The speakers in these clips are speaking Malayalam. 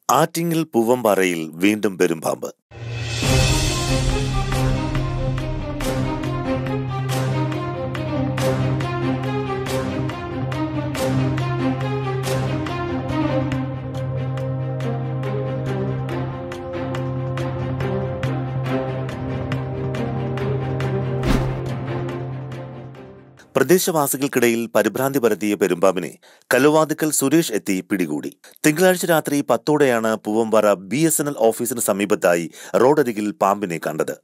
ആറ്റിങ്ങൽ പൂവമ്പാറയിൽ വീണ്ടും പെരുമ്പാമ്പ് പ്രദേശവാസികൾക്കിടയിൽ പരിഭ്രാന്തി പരത്തിയ പെരുമ്പാമ്പിനെ കല്ലുവാതുക്കൽ സുരേഷ് എത്തി പിടികൂടി തിങ്കളാഴ്ച രാത്രി പത്തോടെയാണ് Poovampara B S N L ഓഫീസിന് സമീപത്തായി റോഡരികിൽ പാമ്പിനെ കണ്ടത്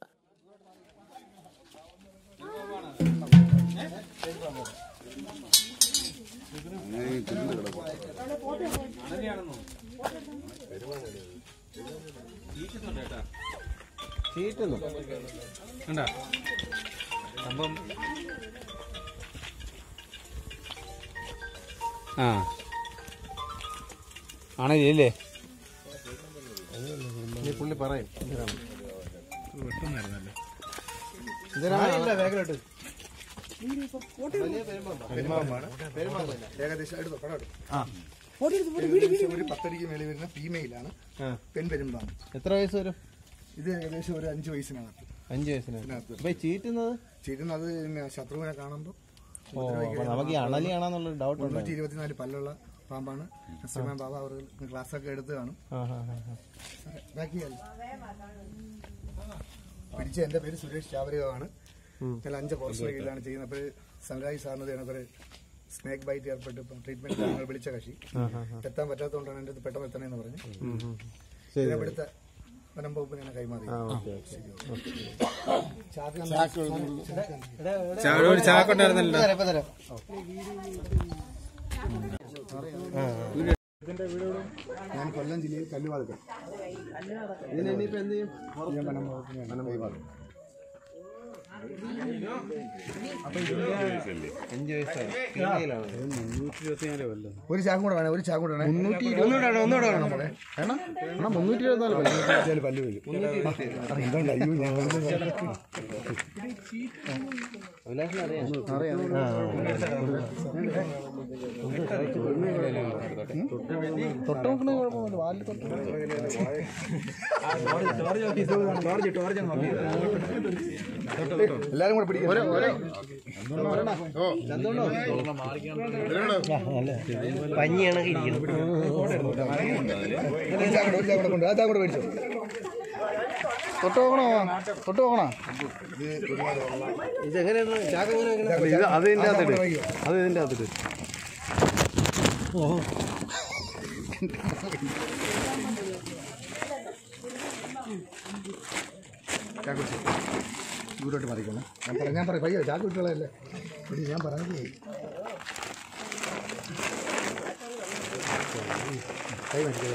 കണ്ടാ അപ്പം ആ ആണല്ലേ പുള്ളി പറയും വെട്ടുന്നായിരുന്നല്ലോ ഏകദേശം എടുത്തോ പടം എടുത്തോ. ഏകദേശം ഒരു പത്തടിക്ക് മേളിൽ വരുന്ന ഫീമെയിലാണ് പെൺ പെരുമ്പാമ്പ് എത്ര വയസ്സ് വരും ഇത് ഏകദേശം ഒരു അഞ്ച് വയസ്സിനകത്ത് അഞ്ച് വയസ്സിന് ഇതിനകത്ത് അപ്പൊ ഈ ചീറ്റുന്നത് ചെയ്യുന്നത് പിന്നെ ശത്രുവിനെ കാണുമ്പോൾ ഓ അപ്പൊ നമുക്ക് ഈ അണലി ആണെന്നുള്ള ഡൗട്ട് ഉണ്ട് മുന്നൂറ്റി ഇരുപത്തിനാല് പല്ലുള്ള പാമ്പാണ് നസീമാൻ ബാബ അവർ ക്ലാസ് ഒക്കെ എടുത്ത് കാണും ആ, ആ, ആ, ആ. ബാക്കിയല്ല പിടിച്ച എന്റെ പേര് സുരേഷ് ചാവരികമാണ് ഞാൻ അഞ്ച് കോഴ്സിന് കീഴിലാണ് ചെയ്യുന്നത് അപ്പോൾ സൺറൈസ് സാറിന് ഇതിനകത്തൊരു സ്നേക്ക് ബൈറ്റ് ഏർപ്പെട്ട് ഇപ്പം ട്രീറ്റ്മെന്റ് ഞങ്ങൾ വിളിച്ച കക്ഷി എത്താൻ പറ്റാത്തതുകൊണ്ടാണ് എൻ്റെ അടുത്ത് പെട്ടെന്ന് എത്തണേന്ന് പറഞ്ഞു ഇതിനെ ഇവിടുത്തെ വനം വകുപ്പിന് ഞാൻ കൈമാറി ചാക്ക് ഒരു ചാക്കുണ്ടായിരുന്നല്ലോ ഞാൻ കൊല്ലം ജില്ലയിൽ കല്ലുവാതുക്കൾ ഇതിന് ഇനിയിപ്പോ എന്ത് ചെയ്യും ഞാൻ വനം വകുപ്പിന് ഞാൻ കൈമാറി അഞ്ച് വയസ്സായി ഫീമെയിലാണ് ഒരു ചാക്കും കൂടെ വേണം ഒരു ചാക്കും കൂടെ വേണം മുന്നൂറ്റി ഒന്നുകൂടെ വേണം വേണം എന്നാ മുന്നൂറ്റി ഇരുപത്തിനാല് പല്ല് പല്ല് വരും അതുകൊണ്ട് അയ്യോ ഞാൻ അഭിലാഷിന് അറിയാം തൊട്ട് നോക്കണേ കുഴപ്പമില്ല വാലിൽ തൊട്ട് എല്ലാരും കൂടെ പിടിക്കും ഒരു ചാക്കൂടെ ഒരു ചാക്കൂടെ കൊണ്ട് ആ ചാക്കൂടെ മേടിച്ചോ തൊട്ട് നോക്കണോ തൊട്ട് നോക്കണോ ഇതെങ്ങനെയാണ് ചാക്ക് എങ്ങനെ വെക്കണേ? ഇത് അത് ഇതിന്റെ അകത്തിട്ട് അത് ഇതിന്റെ അകത്തിട്ട് ചാക്ക് ദൂരോട്ട് മറിക്കണം ഞാൻ പറയാം ഞാൻ പറയാം പയ്യോ ചാക്ക് വിട്ടുകളല്ലേ എടി ഞാൻ പറഞ്ഞത് കൈ മേടിക്കുക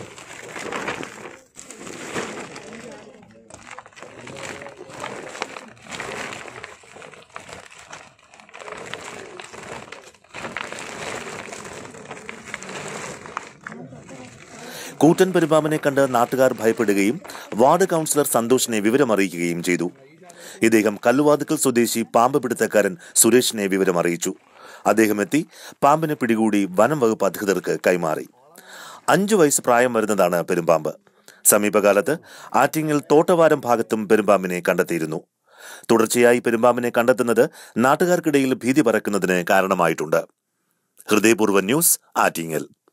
കൂറ്റൻ പെരുമ്പാമ്പിനെ കണ്ട് നാട്ടുകാർ ഭയപ്പെടുകയും വാർഡ് കൗൺസിലർ സന്തോഷിനെ വിവരമറിയിക്കുകയും ചെയ്തു ഇദ്ദേഹം കല്ലുവാതുക്കൽ സ്വദേശി പാമ്പ് പിടുത്തക്കാരൻ സുരേഷിനെ വിവരമറിയിച്ചു അദ്ദേഹം എത്തി പാമ്പിനെ പിടികൂടി വനം വകുപ്പ് അധികൃതർക്ക് കൈമാറി അഞ്ചു വയസ്സ് പ്രായം വരുന്നതാണ് പെരുമ്പാമ്പ് സമീപകാലത്ത് ആറ്റിങ്ങൽ തോട്ടവാരം ഭാഗത്തും പെരുമ്പാമ്പിനെ കണ്ടെത്തിയിരുന്നു തുടർച്ചയായി പെരുമ്പാമ്പിനെ കണ്ടെത്തുന്നത് നാട്ടുകാർക്കിടയിൽ ഭീതി പരക്കുന്നതിന് കാരണമായിട്ടുണ്ട് ഹൃദയപൂർവ്വ ന്യൂസ് ആറ്റിങ്ങൽ